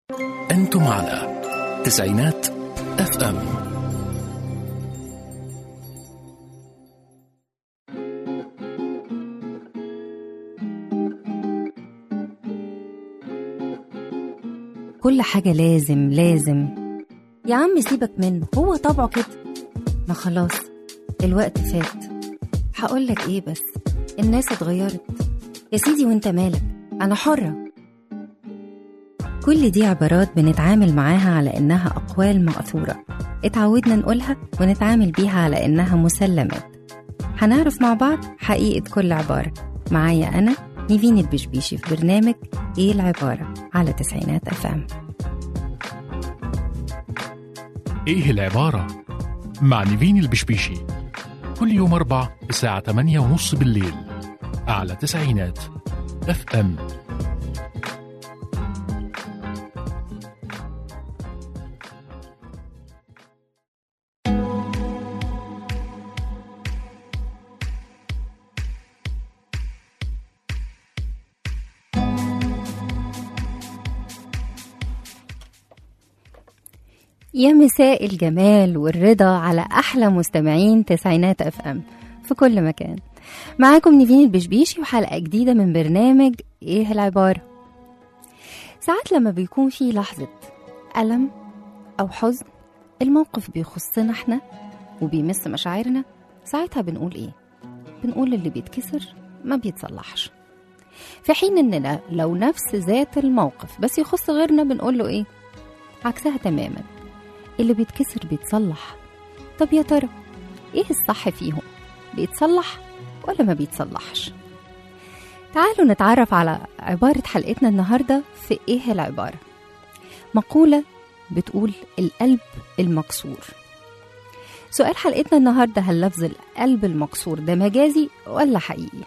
أنتم على تسعينات اف ام كل حاجة لازم لازم يا عم سيبك منه هو طبعه كده ما خلاص الوقت فات هقولك ايه بس الناس اتغيرت يا سيدي وانت مالك انا حرة كل دي عبارات بنتعامل معاها على انها اقوال مأثورة اتعودنا نقولها ونتعامل بيها على انها مسلمات هنعرف مع بعض حقيقة كل عبارة معايا أنا نيفين البشبيشي في برنامج إيه العبارة على تسعينات أفام إيه العبارة؟ مع نيفين البشبيشي كل يوم أربع الساعة 8 ونص بالليل على تسعينات اف ام يا مساء الجمال والرضا على أحلى مستمعين تسعينات أف أم في كل مكان معاكم نيفين البشبيشي وحلقة جديدة من برنامج إيه العبارة ساعات لما بيكون في لحظة ألم أو حزن الموقف بيخصنا احنا وبيمس مشاعرنا ساعتها بنقول إيه بنقول اللي بيتكسر ما بيتصلحش في حين إننا لو نفس ذات الموقف بس يخص غيرنا بنقول له إيه عكسها تماما اللي بيتكسر بيتصلح طب يا ترى ايه الصح فيهم بيتصلح ولا ما بيتصلحش تعالوا نتعرف على عبارة حلقتنا النهاردة في ايه العبارة مقولة بتقول القلب المكسور سؤال حلقتنا النهاردة هل لفظ القلب المكسور ده مجازي ولا حقيقي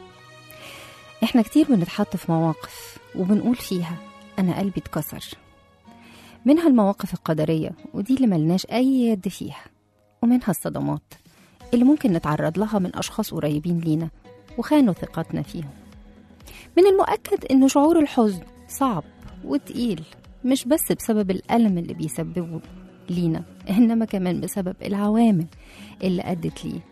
احنا كتير بنتحط في مواقف وبنقول فيها انا قلبي اتكسر منها المواقف القدرية ودي اللي ملناش أي يد فيها ومنها الصدمات اللي ممكن نتعرض لها من أشخاص قريبين لينا وخانوا ثقتنا فيهم من المؤكد إن شعور الحزن صعب وتقيل مش بس بسبب الألم اللي بيسببه لينا إنما كمان بسبب العوامل اللي أدت ليه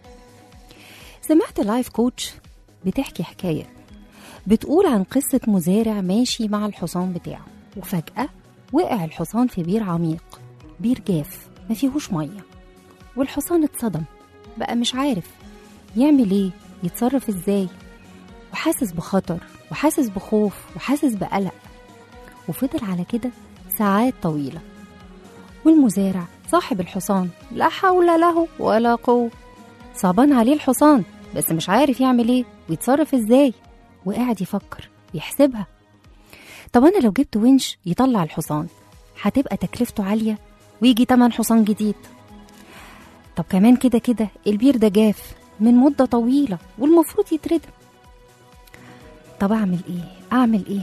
سمعت لايف كوتش بتحكي حكاية بتقول عن قصة مزارع ماشي مع الحصان بتاعه وفجأة وقع الحصان في بير عميق بير جاف ما فيهوش ميه والحصان اتصدم بقى مش عارف يعمل ايه يتصرف ازاي وحاسس بخطر وحاسس بخوف وحاسس بقلق وفضل على كده ساعات طويلة والمزارع صاحب الحصان لا حول له ولا قوة صعبان عليه الحصان بس مش عارف يعمل ايه ويتصرف ازاي وقاعد يفكر يحسبها طب انا لو جبت ونش يطلع الحصان هتبقى تكلفته عاليه ويجي تمن حصان جديد طب كمان كده كده البير ده جاف من مده طويله والمفروض يتردم طب اعمل ايه اعمل ايه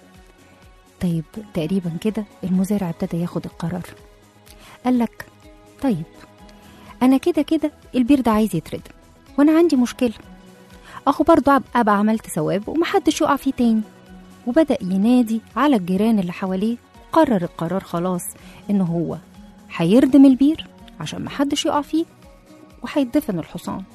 طيب تقريبا كده المزارع ابتدى ياخد القرار قال لك طيب انا كده كده البير ده عايز يتردم وانا عندي مشكله اخو برضه ابقى عملت ثواب ومحدش يقع فيه تاني وبدأ ينادي على الجيران اللي حواليه قرر القرار خلاص إن هو هيردم البير عشان محدش يقع فيه وهيدفن الحصان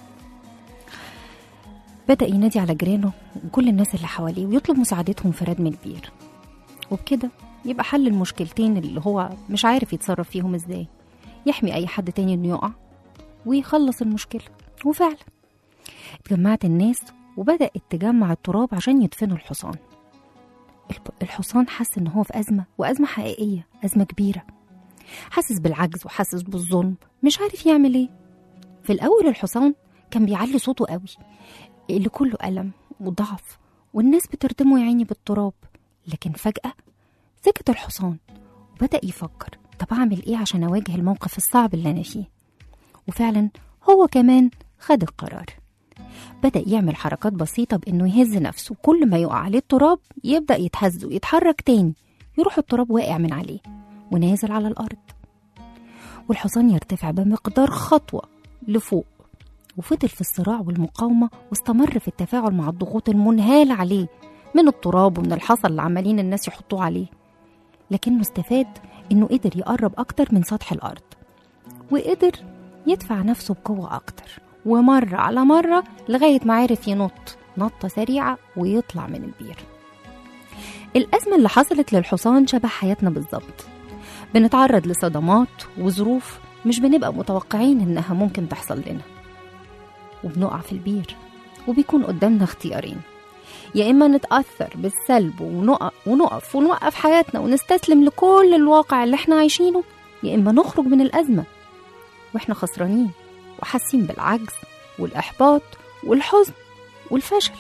بدأ ينادي على جيرانه وكل الناس اللي حواليه ويطلب مساعدتهم في ردم البير وبكده يبقى حل المشكلتين اللي هو مش عارف يتصرف فيهم ازاي يحمي أي حد تاني إنه يقع ويخلص المشكلة وفعلا اتجمعت الناس وبدأت تجمع التراب عشان يدفنوا الحصان الحصان حس ان هو في ازمه وازمه حقيقيه ازمه كبيره حاسس بالعجز وحاسس بالظلم مش عارف يعمل ايه في الاول الحصان كان بيعلي صوته قوي اللي كله الم وضعف والناس بتردمه يا عيني بالتراب لكن فجاه سكت الحصان وبدا يفكر طب اعمل ايه عشان اواجه الموقف الصعب اللي انا فيه وفعلا هو كمان خد القرار بدأ يعمل حركات بسيطة بإنه يهز نفسه كل ما يقع عليه التراب يبدأ يتهز ويتحرك تاني يروح التراب واقع من عليه ونازل على الأرض والحصان يرتفع بمقدار خطوة لفوق وفضل في الصراع والمقاومة واستمر في التفاعل مع الضغوط المنهالة عليه من التراب ومن الحصى اللي عمالين الناس يحطوه عليه لكنه استفاد إنه قدر يقرب أكتر من سطح الأرض وقدر يدفع نفسه بقوة أكتر ومرة على مرة لغاية ما عرف ينط نطة سريعة ويطلع من البير الأزمة اللي حصلت للحصان شبه حياتنا بالظبط بنتعرض لصدمات وظروف مش بنبقى متوقعين إنها ممكن تحصل لنا وبنقع في البير وبيكون قدامنا اختيارين يا إما نتأثر بالسلب ونقف, ونقف ونوقف حياتنا ونستسلم لكل الواقع اللي احنا عايشينه يا إما نخرج من الأزمة واحنا خسرانين وحاسين بالعجز والإحباط والحزن والفشل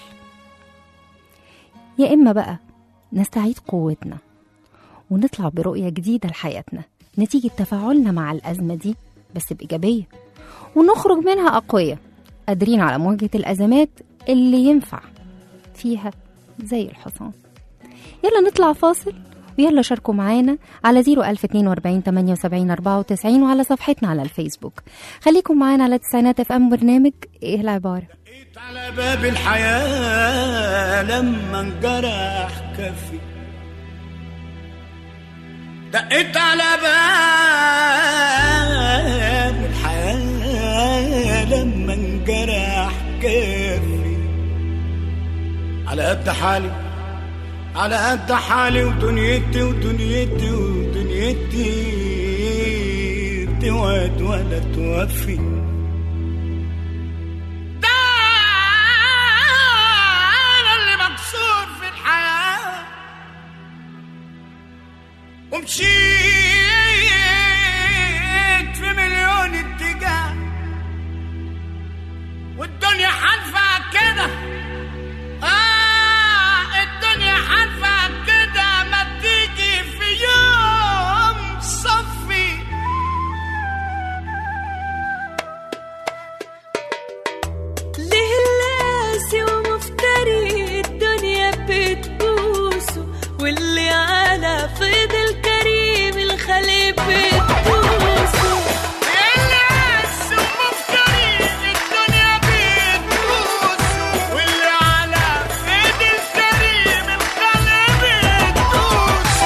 يا إما بقى نستعيد قوتنا ونطلع برؤية جديدة لحياتنا نتيجة تفاعلنا مع الأزمة دي بس بإيجابية ونخرج منها أقوياء قادرين على مواجهة الأزمات اللي ينفع فيها زي الحصان يلا نطلع فاصل ويلا شاركوا معانا على 01042 78 94 وعلى صفحتنا على الفيسبوك خليكم معانا على تسعينات اف ام برنامج ايه العبارة دقيت على باب الحياة لما انجرح كفي دقيت على باب الحياة لما انجرح كفي على قد حالي على قد حالي ودنيتي ودنيتي ودنيتي بتوعد ولا توفي ده انا اللي مكسور في الحياه ومشيت في مليون اتجاه والدنيا حالفة كده آه الدنيا حالفة كده ما تيجي في يوم صفي ليه اللاسي ومفتري الدنيا بتبوسه واللي على فيض الكريم الخليق بتبوسه الناس ومفتري الدنيا بتبوس واللي على ايد الكريم الخلق بتبوس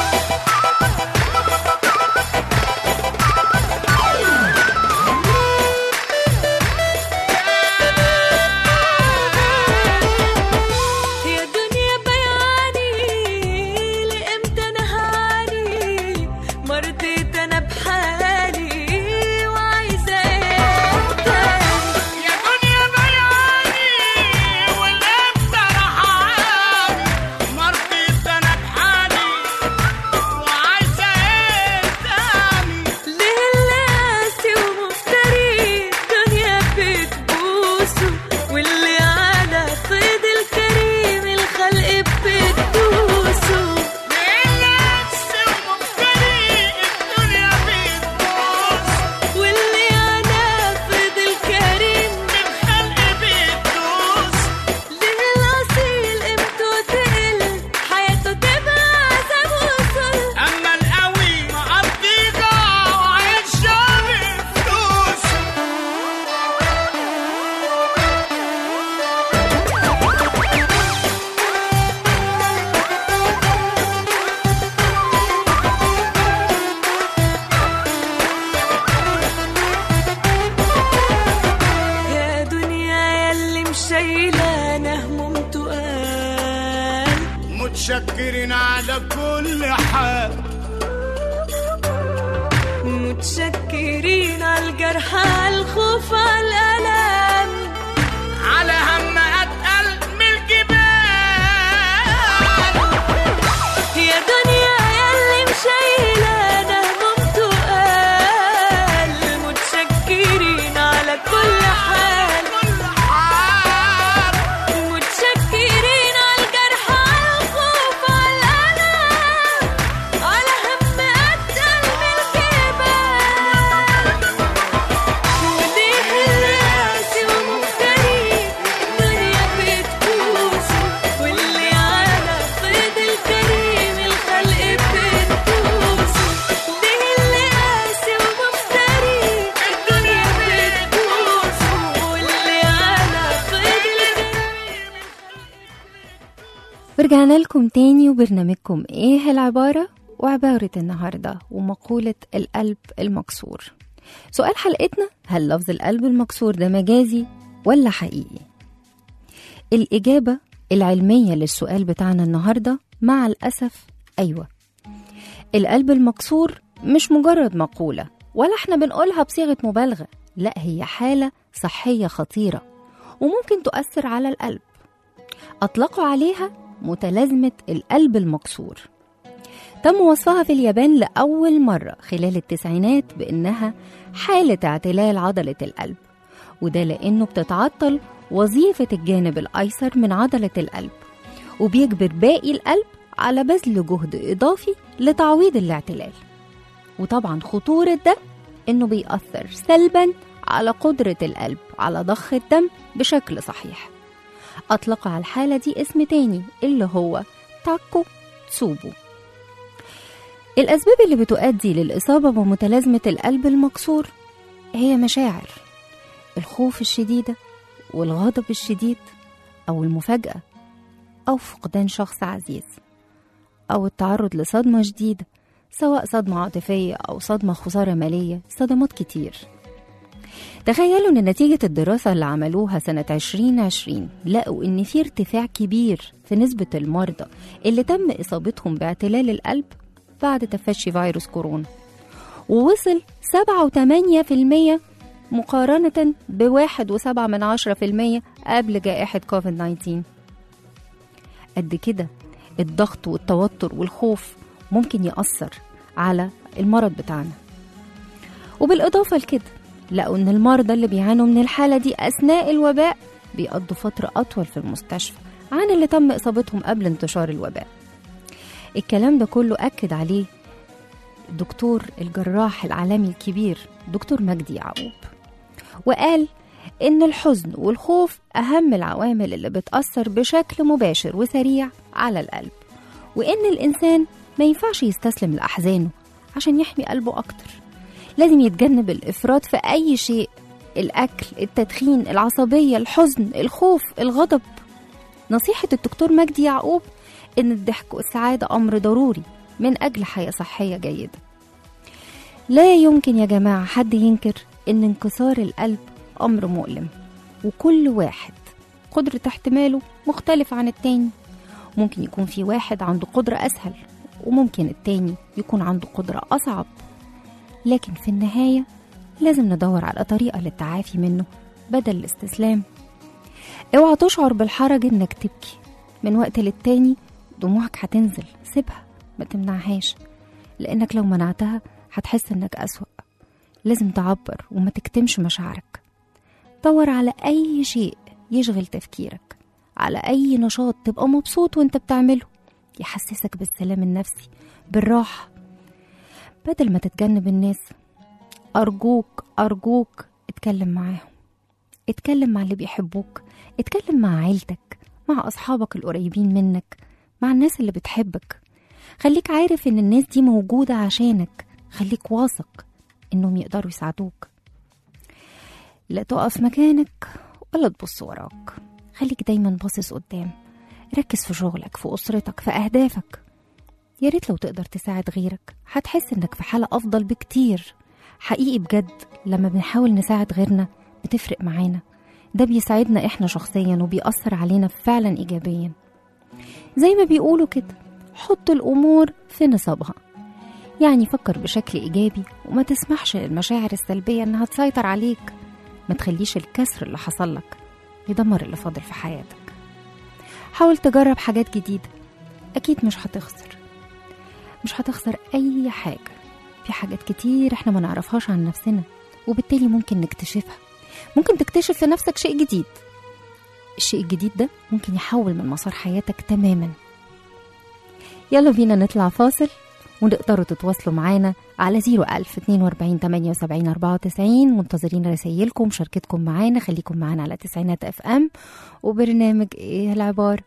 يا دنيا بياني لامتى انا هاني مرضيت انا بحالي وعايزه ايه تاني يا دنيا بياني والامتى رحاني مرضيت انا بحالي وعايزه ايه تاني ليه اللاسي ومفتري الدنيا بتبوسه واللي على فيض الكريم الخلق بتبوسه الناس ومفتري الدنيا بتبوس واللي على فيض الكريم الخلق بتدوس ليه الأصيل قيمته تقل حياته تبقى عذاب وصل اما القوي مقضيها وعايش شامل فلوس يا دنيا يلي مشايلة أنا هموم تقال متشكرين على كل حال متشكرين على الجرح على الخوف على الألم على هم اتقل من الجبال يا دنيا يلي مشايلة أنا هموم تقال متشكرين على كل حال كل حال متشكرين على الجرح على الخوف على الألم على هم أتقل من الجبال وليه الراسي ومفتري الدنيا بتبوسه واللي على فيض الكريم الخلق بتبوسه ليه الراسي ومفتري الدنيا بتبوسه واللي على فيض الكريم ورجعنا لكم تاني وبرنامجكم ايه العبارة وعبارة النهاردة ومقولة القلب المكسور سؤال حلقتنا هل لفظ القلب المكسور ده مجازي ولا حقيقي؟ الإجابة العلمية للسؤال بتاعنا النهاردة مع الأسف أيوة القلب المكسور مش مجرد مقولة ولا احنا بنقولها بصيغة مبالغة لا هي حالة صحية خطيرة وممكن تؤثر على القلب أطلقوا عليها متلازمة القلب المكسور تم وصفها في اليابان لأول مرة خلال التسعينات بأنها حالة اعتلال عضلة القلب وده لأنه بتتعطل وظيفة الجانب الأيسر من عضلة القلب وبيجبر باقي القلب على بذل جهد إضافي لتعويض الاعتلال وطبعا خطورة ده إنه بيأثر سلبا على قدرة القلب على ضخ الدم بشكل صحيح أطلق على الحالة دي اسم تاني اللي هو تاكو تسوبو الأسباب اللي بتؤدي للإصابة بمتلازمة القلب المكسور هي مشاعر الخوف الشديدة والغضب الشديد أو المفاجأة أو فقدان شخص عزيز أو التعرض لصدمة جديدة سواء صدمة عاطفية أو صدمة خسارة مالية صدمات كتير تخيلوا ان نتيجة الدراسة اللي عملوها سنة 2020 لقوا ان في ارتفاع كبير في نسبة المرضى اللي تم اصابتهم باعتلال القلب بعد تفشي فيروس كورونا ووصل 7 و8% مقارنة بواحد وسبعة من عشرة في المية قبل جائحة كوفيد 19 قد كده الضغط والتوتر والخوف ممكن يأثر على المرض بتاعنا وبالإضافة لكده لقوا إن المرضى اللي بيعانوا من الحالة دي أثناء الوباء بيقضوا فترة أطول في المستشفى عن اللي تم إصابتهم قبل انتشار الوباء الكلام ده كله أكد عليه الدكتور الجراح العالمي الكبير دكتور مجدي يعقوب وقال إن الحزن والخوف أهم العوامل اللي بتأثر بشكل مباشر وسريع على القلب وإن الإنسان ما ينفعش يستسلم لأحزانه عشان يحمي قلبه أكتر لازم يتجنب الإفراط في أي شيء الأكل التدخين العصبية الحزن الخوف الغضب نصيحة الدكتور مجدي يعقوب إن الضحك والسعادة أمر ضروري من أجل حياة صحية جيدة لا يمكن يا جماعة حد ينكر إن انكسار القلب أمر مؤلم وكل واحد قدرة احتماله مختلف عن التاني ممكن يكون في واحد عنده قدرة أسهل وممكن التاني يكون عنده قدرة أصعب لكن في النهاية لازم ندور على طريقة للتعافي منه بدل الاستسلام اوعى تشعر بالحرج انك تبكي من وقت للتاني دموعك هتنزل سيبها ما تمنعهاش لانك لو منعتها هتحس انك اسوأ لازم تعبر وما تكتمش مشاعرك دور على اي شيء يشغل تفكيرك على اي نشاط تبقى مبسوط وانت بتعمله يحسسك بالسلام النفسي بالراحة بدل ما تتجنب الناس أرجوك أرجوك اتكلم معاهم اتكلم مع اللي بيحبوك اتكلم مع عيلتك مع أصحابك القريبين منك مع الناس اللي بتحبك خليك عارف إن الناس دي موجودة عشانك خليك واثق إنهم يقدروا يساعدوك لا تقف مكانك ولا تبص وراك خليك دايما باصص قدام ركز في شغلك في أسرتك في أهدافك يا ريت لو تقدر تساعد غيرك هتحس إنك في حالة أفضل بكتير حقيقي بجد لما بنحاول نساعد غيرنا بتفرق معانا ده بيساعدنا إحنا شخصيا وبيأثر علينا فعلا إيجابيا زي ما بيقولوا كده حط الأمور في نصابها يعني فكر بشكل إيجابي وما تسمحش للمشاعر السلبية إنها تسيطر عليك ما تخليش الكسر اللي حصل لك يدمر اللي فاضل في حياتك حاول تجرب حاجات جديدة أكيد مش هتخسر مش هتخسر أي حاجة في حاجات كتير احنا ما نعرفهاش عن نفسنا وبالتالي ممكن نكتشفها ممكن تكتشف في نفسك شيء جديد الشيء الجديد ده ممكن يحول من مسار حياتك تماما يلا بينا نطلع فاصل وتقدروا تتواصلوا معانا على 01000 42 78 94 منتظرين رسايلكم مشاركتكم معانا خليكم معانا على تسعينات اف ام وبرنامج ايه العبارة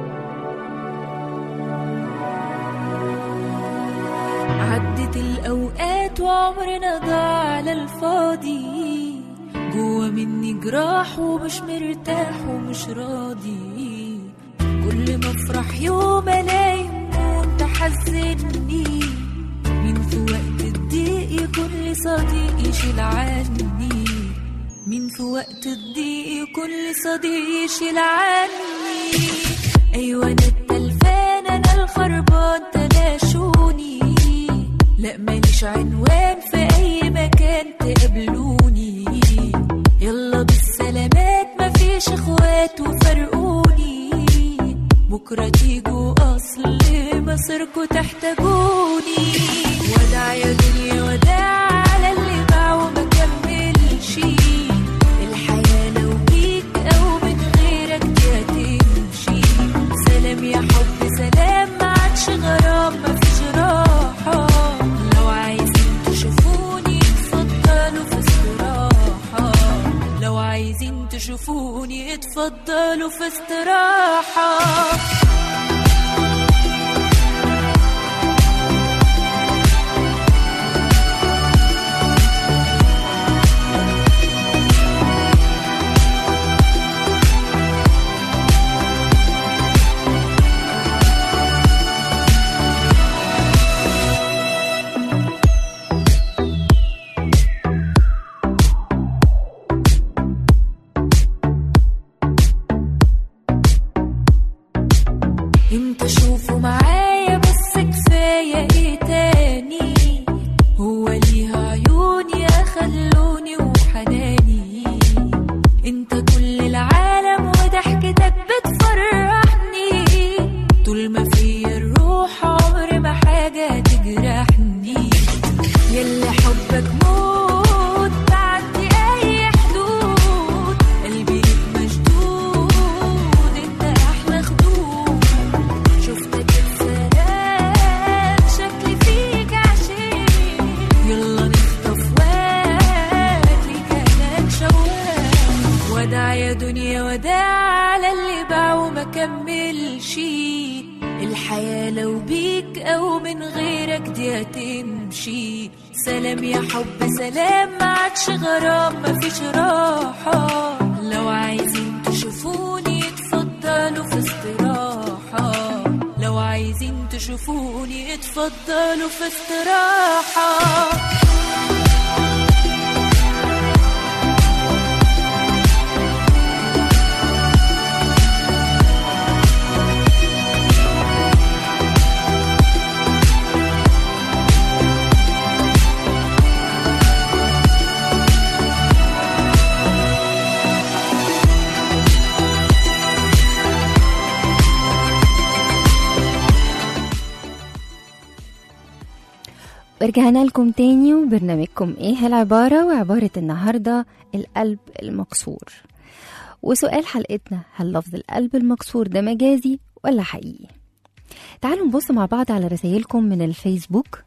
عدت الأوقات فات وعمرنا ضاع على الفاضي جوا مني جراح ومش مرتاح ومش راضي كل ما افرح يوم الاقي هموم تحزني مين في وقت الضيق يكون لي صديق يشيل عني مين في وقت الضيق يكون لي صديق يشيل عني ايوه انا التلفان انا الخربان تلاشوني لا ماليش عنوان في اي مكان تقابلوني يلا بالسلامات مفيش اخوات وفرقوني بكرة تيجوا اصل مصيركوا تحتاجوني وداع يا دنيا وداع على اللي باع وما كملش الحياة لو بيك او من غيرك دي هتمشي سلام يا حب سلام ما عادش غرام مفيش راحة لو عايزين تشوفوني اتفضلوا في استراحة لو عايزين تشوفوني اتفضلوا في استراحة انت شوفوا معايا بس كفاية ايه تاني هو ليها عيون يا خلوني وحناني انت كل العالم وضحكتك بتفرحني طول ما فيا الروح عمر ما حاجة تجرحني يلا حبك موت تعدي اي حدود قلبي ليك مشدود انت احلى خدود شفتك السلام شكلي فيك عشيق يلا نخطف وقت لكانك شواق وداع يا دنيا وداع على اللي باع وما كملش الحياة لو بيك أو من غيرك دي هتمشي سلام يا حب سلام ما عادش غرام مفيش راحة لو عايزين تشوفوني اتفضلوا في استراحة لو عايزين تشوفوني اتفضلوا في استراحة ورجعنا لكم تاني وبرنامجكم ايه العبارة وعبارة النهاردة القلب المكسور وسؤال حلقتنا هل لفظ القلب المكسور ده مجازي ولا حقيقي تعالوا نبص مع بعض على رسائلكم من الفيسبوك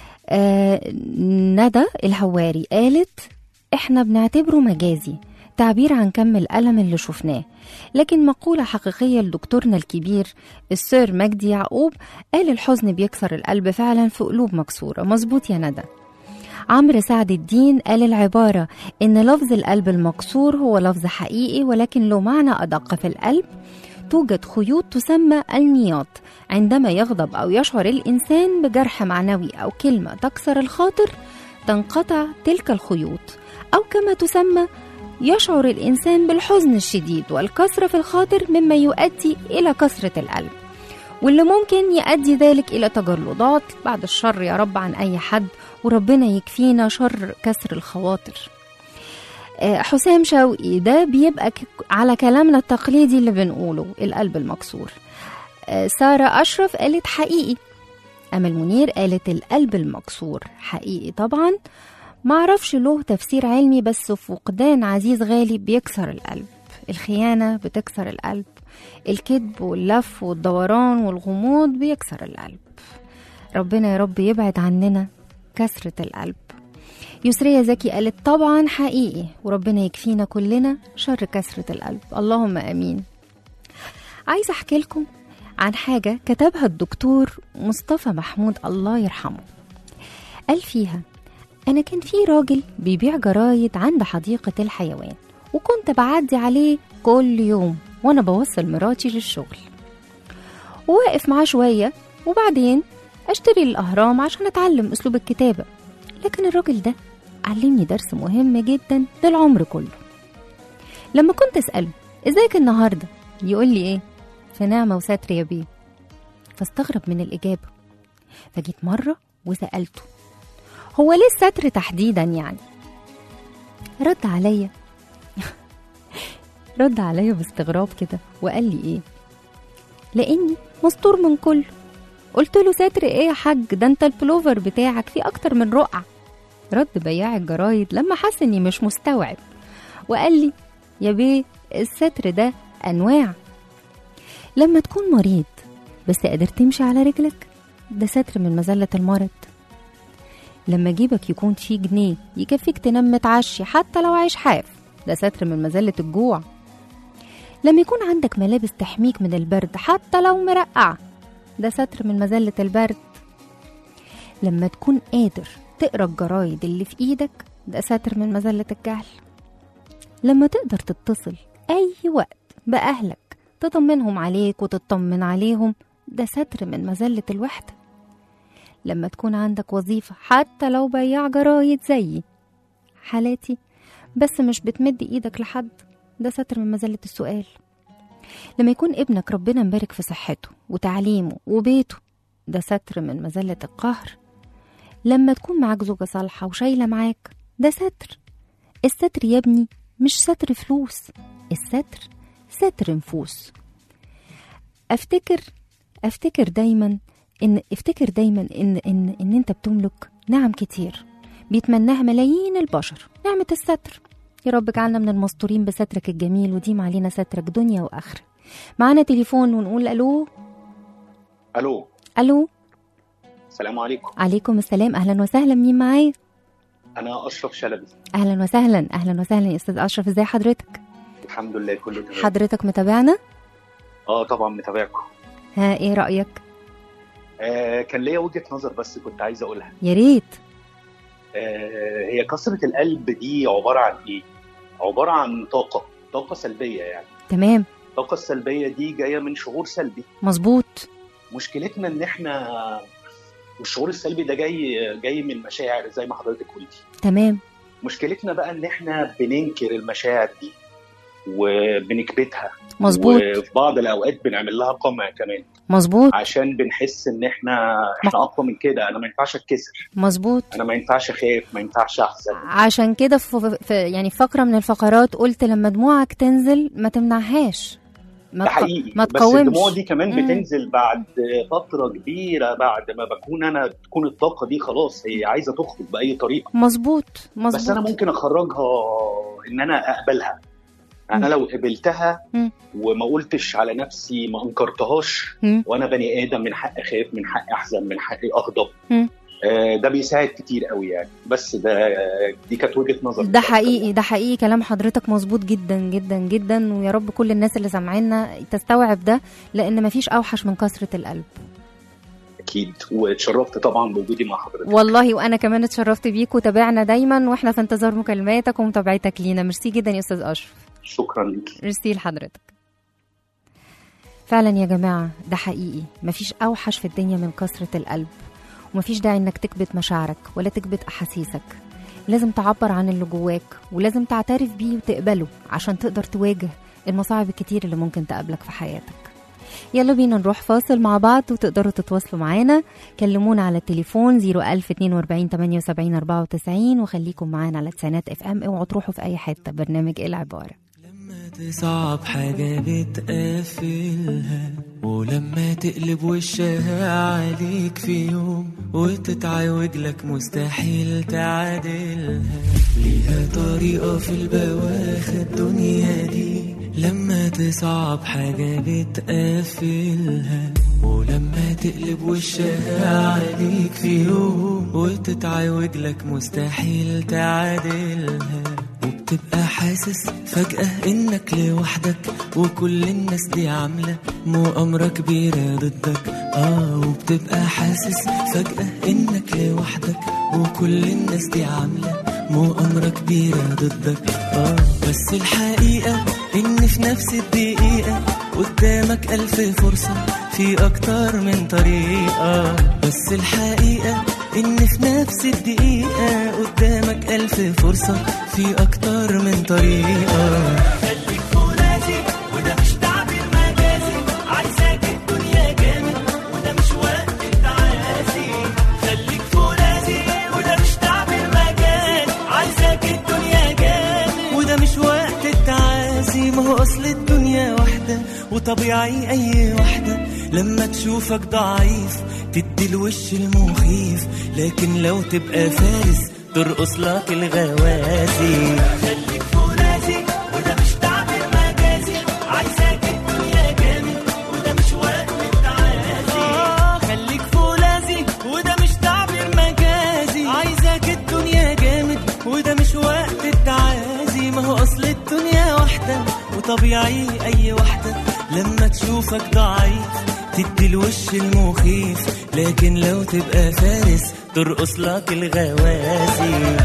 آه ندى الهواري قالت احنا بنعتبره مجازي تعبير عن كم الألم اللي شفناه لكن مقولة حقيقية لدكتورنا الكبير السير مجدي يعقوب قال الحزن بيكسر القلب فعلا في قلوب مكسورة مظبوط يا ندى عمرو سعد الدين قال العبارة إن لفظ القلب المكسور هو لفظ حقيقي ولكن له معنى أدق في القلب توجد خيوط تسمى النياط عندما يغضب أو يشعر الإنسان بجرح معنوي أو كلمة تكسر الخاطر تنقطع تلك الخيوط أو كما تسمى يشعر الإنسان بالحزن الشديد والكسرة في الخاطر مما يؤدي إلى كسرة القلب واللي ممكن يؤدي ذلك إلى تجلطات بعد الشر يا رب عن أي حد وربنا يكفينا شر كسر الخواطر آه، حسام شوقي ده بيبقى ك- على كلامنا التقليدي اللي بنقوله القلب المكسور آه، سارة أشرف قالت حقيقي أمل منير قالت القلب المكسور حقيقي طبعا معرفش له تفسير علمي بس فقدان عزيز غالي بيكسر القلب الخيانة بتكسر القلب الكذب واللف والدوران والغموض بيكسر القلب ربنا يا رب يبعد عننا كسرة القلب يسرية زكي قالت طبعا حقيقي وربنا يكفينا كلنا شر كسرة القلب اللهم امين عايزة احكي لكم عن حاجة كتبها الدكتور مصطفى محمود الله يرحمه قال فيها أنا كان في راجل بيبيع جرايد عند حديقة الحيوان وكنت بعدي عليه كل يوم وأنا بوصل مراتي للشغل وواقف معاه شوية وبعدين أشتري الأهرام عشان أتعلم أسلوب الكتابة لكن الراجل ده علمني درس مهم جدا للعمر كله لما كنت أسأله إزيك النهاردة يقول لي إيه في نعمة وستر يا بيه فاستغرب من الإجابة فجيت مرة وسألته هو ليه الستر تحديدا يعني رد عليا رد عليا باستغراب كده وقال لي ايه لاني مستور من كله قلت له ستر ايه يا حاج ده انت البلوفر بتاعك فيه اكتر من رقعة رد بياع الجرايد لما حس اني مش مستوعب وقال لي يا بيه الستر ده انواع لما تكون مريض بس قادر تمشي على رجلك ده ستر من مذلة المرض لما جيبك يكون فيه جنيه يكفيك تنام متعشي حتى لو عايش حاف ده ستر من مذلة الجوع لما يكون عندك ملابس تحميك من البرد حتى لو مرقعة ده ستر من مذلة البرد لما تكون قادر تقرا الجرايد اللي في ايدك ده ستر من مذلة الجهل لما تقدر تتصل أي وقت بأهلك تطمنهم عليك وتطمن عليهم ده ستر من مذلة الوحدة لما تكون عندك وظيفة حتى لو بياع جرايد زيي حالاتي بس مش بتمد ايدك لحد ده ستر من مذلة السؤال لما يكون ابنك ربنا مبارك في صحته وتعليمه وبيته ده ستر من مذلة القهر لما تكون معاك زوجة صالحة وشايلة معاك ده ستر الستر يا ابني مش ستر فلوس الستر ستر نفوس افتكر افتكر دايما ان افتكر دايما ان ان ان انت بتملك نعم كتير بيتمناها ملايين البشر نعمة الستر يا رب اجعلنا من المستورين بسترك الجميل وديم علينا سترك دنيا واخره معانا تليفون ونقول الو الو الو السلام عليكم عليكم السلام اهلا وسهلا مين معايا انا اشرف شلبي اهلا وسهلا اهلا وسهلا يا استاذ اشرف ازي حضرتك الحمد لله كله تمام حضرتك متابعنا اه طبعا متابعكم ها ايه رايك آه كان ليا وجهه نظر بس كنت عايز اقولها يا ريت آه هي كسره القلب دي عباره عن ايه عباره عن طاقه طاقه سلبيه يعني تمام الطاقه السلبيه دي جايه من شعور سلبي مظبوط مشكلتنا ان احنا والشعور السلبي ده جاي جاي من مشاعر زي ما حضرتك قلتي تمام مشكلتنا بقى ان احنا بننكر المشاعر دي وبنكبتها مظبوط وفي بعض الاوقات بنعمل لها قمع كمان مظبوط عشان بنحس ان احنا احنا اقوى من كده انا ما ينفعش اتكسر مظبوط انا ما ينفعش اخاف ما ينفعش احزن عشان كده في في- يعني فقره من الفقرات قلت لما دموعك تنزل ما تمنعهاش ما ده تق- حقيقي ما بس تقاومش الدموع دي كمان مم. بتنزل بعد فتره كبيره بعد ما بكون انا تكون الطاقه دي خلاص هي عايزه تخرج باي طريقه مظبوط بس انا مظبوط ممكن اخرجها ان انا اقبلها انا مم. لو قبلتها مم. وما قلتش على نفسي ما انكرتهاش مم. وانا بني ادم من حق اخاف من حق احزن من حقي اغضب مم. آه، ده بيساعد كتير قوي يعني بس ده دي كانت وجهه نظر ده حقيقي ده حقيقي كلام حضرتك مظبوط جدا جدا جدا ويا رب كل الناس اللي سامعينا تستوعب ده لان مفيش اوحش من كسره القلب اكيد واتشرفت طبعا بوجودي مع حضرتك والله وانا كمان اتشرفت بيك وتابعنا دايما واحنا في انتظار مكالماتك ومتابعتك لينا ميرسي جدا يا استاذ اشرف شكرا ليكي ميرسي لحضرتك فعلا يا جماعة ده حقيقي مفيش أوحش في الدنيا من كسرة القلب ومفيش داعي إنك تكبت مشاعرك ولا تكبت أحاسيسك لازم تعبر عن اللي جواك ولازم تعترف بيه وتقبله عشان تقدر تواجه المصاعب الكتير اللي ممكن تقابلك في حياتك يلا بينا نروح فاصل مع بعض وتقدروا تتواصلوا معانا كلمونا على التليفون 01042 78 94 وخليكم معانا على تسعينات اف ام اوعوا تروحوا في اي حته برنامج ايه العباره لما تصعب حاجة بتقفلها ولما تقلب وشها عليك في يوم وتتعوج لك مستحيل تعادلها ليها طريقة في البواخر الدنيا دي لما تصعب حاجة بتقفلها ولما تقلب وشها عليك في يوم وتتعوج لك مستحيل تعادلها وبتبقى حاسس فجأة إنك لوحدك وكل الناس دي عاملة مؤامرة كبيرة ضدك آه وبتبقى حاسس فجأة إنك لوحدك وكل الناس دي عاملة مؤامرة كبيرة ضدك اه بس الحقيقة ان في نفس الدقيقة قدامك ألف فرصة في أكتر من طريقة بس الحقيقة إن في نفس الدقيقة قدامك ألف فرصة في أكتر من طريقة خليك فولاذي وده مش تعبير مجازي عايزاك الدنيا جامد وده مش وقت التعازي خليك فولاذي وده مش تعبير مجازي عايزاك الدنيا جامد وده مش وقت التعازي ما هو أصل الدنيا واحدة وطبيعي أي واحدة لما تشوفك ضعيف تدي الوش المخيف لكن لو تبقى فارس ترقص لك الغوازي خليك فولاذي وده مش تعبير مجازي عايزاك الدنيا جامد وده مش وقت التعازي آه خليك فولاذي وده مش تعبير مجازي عايزاك الدنيا جامد وده مش وقت التعازي ما هو اصل الدنيا واحدة وطبيعي اي واحدة لما تشوفك ضعيف تدي الوش المخيف لكن لو تبقى فارس ترقص لك الغوازي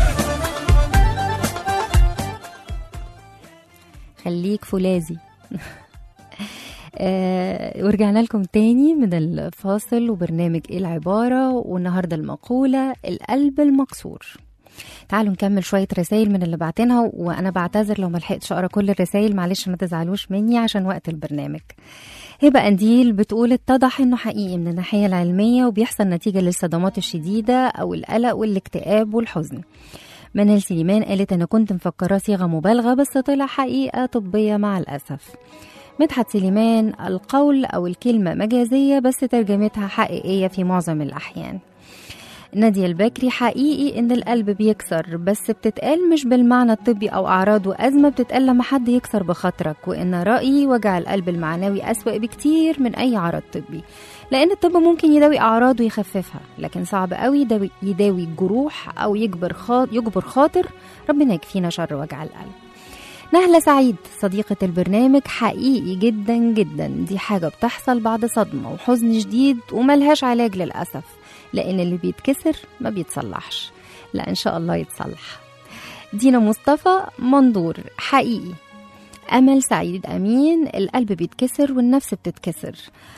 خليك فولاذي آه ورجعنا لكم تاني من الفاصل وبرنامج ايه العبارة والنهاردة المقولة القلب المكسور تعالوا نكمل شوية رسائل من اللي بعتينها وأنا بعتذر لو ملحقتش أقرأ كل الرسائل معلش ما تزعلوش مني عشان وقت البرنامج هبة أنديل بتقول اتضح إنه حقيقي من الناحية العلمية وبيحصل نتيجة للصدمات الشديدة أو القلق والاكتئاب والحزن منال سليمان قالت أنا كنت مفكراه صيغة مبالغة بس طلع حقيقة طبية مع الأسف مدحت سليمان القول أو الكلمة مجازية بس ترجمتها حقيقية في معظم الأحيان نادية البكري حقيقي إن القلب بيكسر بس بتتقال مش بالمعنى الطبي أو أعراض وأزمة بتتقال لما حد يكسر بخاطرك وإن رأيي وجع القلب المعنوي أسوأ بكتير من أي عرض طبي لأن الطب ممكن يداوي أعراض ويخففها لكن صعب قوي يداوي, يداوي الجروح أو يجبر خاطر, يجبر خاطر ربنا يكفينا شر وجع القلب نهلة سعيد صديقة البرنامج حقيقي جدا جدا دي حاجة بتحصل بعد صدمة وحزن شديد وملهاش علاج للأسف لأن اللي بيتكسر ما بيتصلحش لا إن شاء الله يتصلح دينا مصطفى منظور حقيقي أمل سعيد أمين القلب بيتكسر والنفس بتتكسر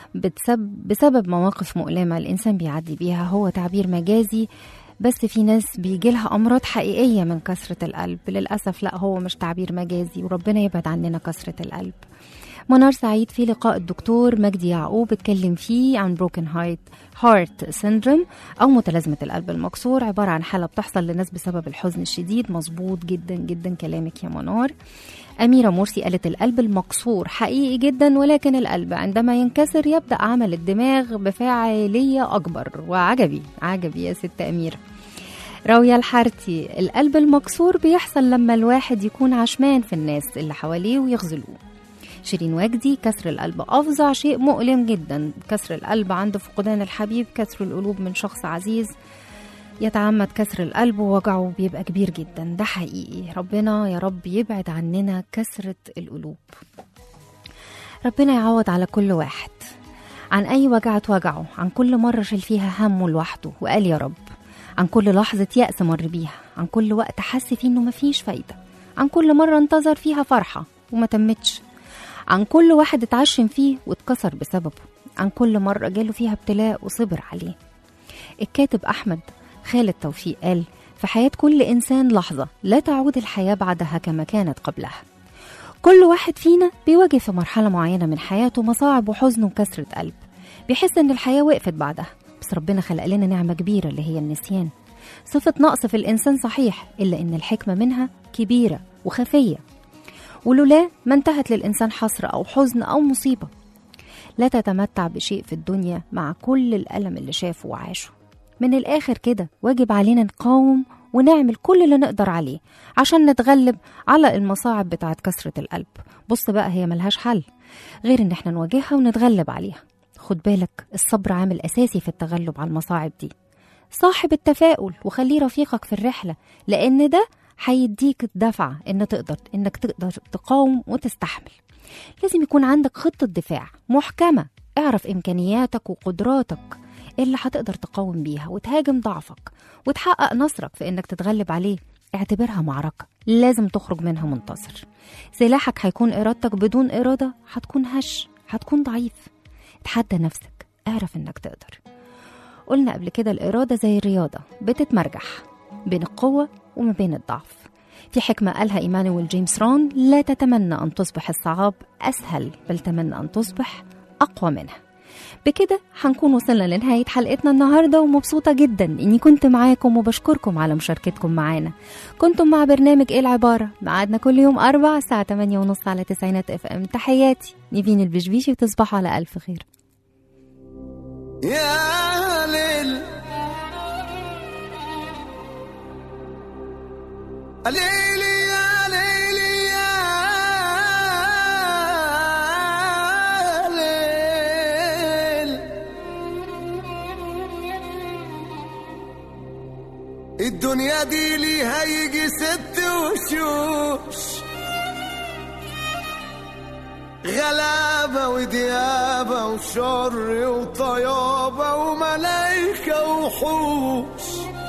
بتسبب بسبب مواقف مؤلمة الإنسان بيعدي بيها هو تعبير مجازي بس في ناس بيجيلها أمراض حقيقية من كسرة القلب للأسف لا هو مش تعبير مجازي وربنا يبعد عننا كسرة القلب منار سعيد في لقاء الدكتور مجدي يعقوب اتكلم فيه عن بروكن هايت هارت سيندروم او متلازمه القلب المكسور عباره عن حاله بتحصل للناس بسبب الحزن الشديد مظبوط جدا جدا كلامك يا منار أميرة مرسي قالت القلب المكسور حقيقي جدا ولكن القلب عندما ينكسر يبدأ عمل الدماغ بفاعلية أكبر وعجبي عجبي يا ست أميرة راوية الحارتي القلب المكسور بيحصل لما الواحد يكون عشمان في الناس اللي حواليه ويخذلوه شيرين وجدي كسر القلب أفظع شيء مؤلم جدا كسر القلب عند فقدان الحبيب كسر القلوب من شخص عزيز يتعمد كسر القلب ووجعه بيبقى كبير جدا ده حقيقي ربنا يا رب يبعد عننا كسرة القلوب ربنا يعوض على كل واحد عن أي وجع وجعه عن كل مرة شال فيها همه لوحده وقال يا رب عن كل لحظة يأس مر بيها عن كل وقت حس فيه إنه مفيش فايدة عن كل مرة انتظر فيها فرحة وما تمتش عن كل واحد اتعشم فيه واتكسر بسببه عن كل مرة جاله فيها ابتلاء وصبر عليه الكاتب أحمد خالد توفيق قال في حياة كل إنسان لحظة لا تعود الحياة بعدها كما كانت قبلها كل واحد فينا بيواجه في مرحلة معينة من حياته مصاعب وحزن وكسرة قلب بيحس إن الحياة وقفت بعدها بس ربنا خلق لنا نعمة كبيرة اللي هي النسيان صفة نقص في الإنسان صحيح إلا إن الحكمة منها كبيرة وخفية ولولا ما انتهت للإنسان حسرة أو حزن أو مصيبة لا تتمتع بشيء في الدنيا مع كل الألم اللي شافه وعاشه من الآخر كده واجب علينا نقاوم ونعمل كل اللي نقدر عليه عشان نتغلب على المصاعب بتاعت كسرة القلب بص بقى هي ملهاش حل غير ان احنا نواجهها ونتغلب عليها خد بالك الصبر عامل أساسي في التغلب على المصاعب دي صاحب التفاؤل وخليه رفيقك في الرحلة لأن ده هيديك الدفعة إن تقدر إنك تقدر تقاوم وتستحمل لازم يكون عندك خطة دفاع محكمة اعرف إمكانياتك وقدراتك اللي هتقدر تقاوم بيها وتهاجم ضعفك وتحقق نصرك في إنك تتغلب عليه اعتبرها معركة لازم تخرج منها منتصر سلاحك هيكون إرادتك بدون إرادة هتكون هش هتكون ضعيف تحدى نفسك اعرف إنك تقدر قلنا قبل كده الإرادة زي الرياضة بتتمرجح بين القوة وما بين الضعف في حكمة قالها إيمانويل جيمس رون لا تتمنى أن تصبح الصعاب أسهل بل تمنى أن تصبح أقوى منها بكده هنكون وصلنا لنهاية حلقتنا النهاردة ومبسوطة جدا إني كنت معاكم وبشكركم على مشاركتكم معانا كنتم مع برنامج إيه العبارة معادنا كل يوم أربع الساعة 8 ونص على تسعينات اف ام تحياتي نيفين البشبيشي وتصبحوا على ألف خير يا ليل ليلي يا ليلي يا ليل الدنيا دي ليها يجي ست وشوش غلابة وديابة وشر وطيابة وملايكة وحوش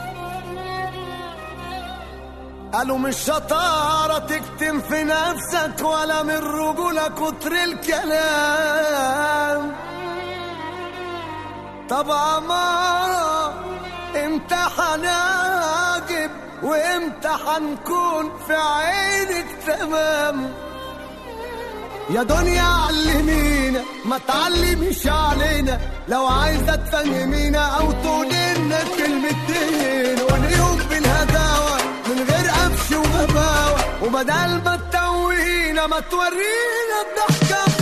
قالوا مش شطارة تكتم في نفسك ولا من رجولة كتر الكلام طب عمارة امتى هنعجب وامتى هنكون في عينك تمام يا دنيا علمينا ما تعلميش علينا لو عايزة تفهمينا او تقولي لنا كلمتين ونقوم بالهداوة من غير قفش وغباوة وبدل ما تتوهينا ما تورينا الضحكة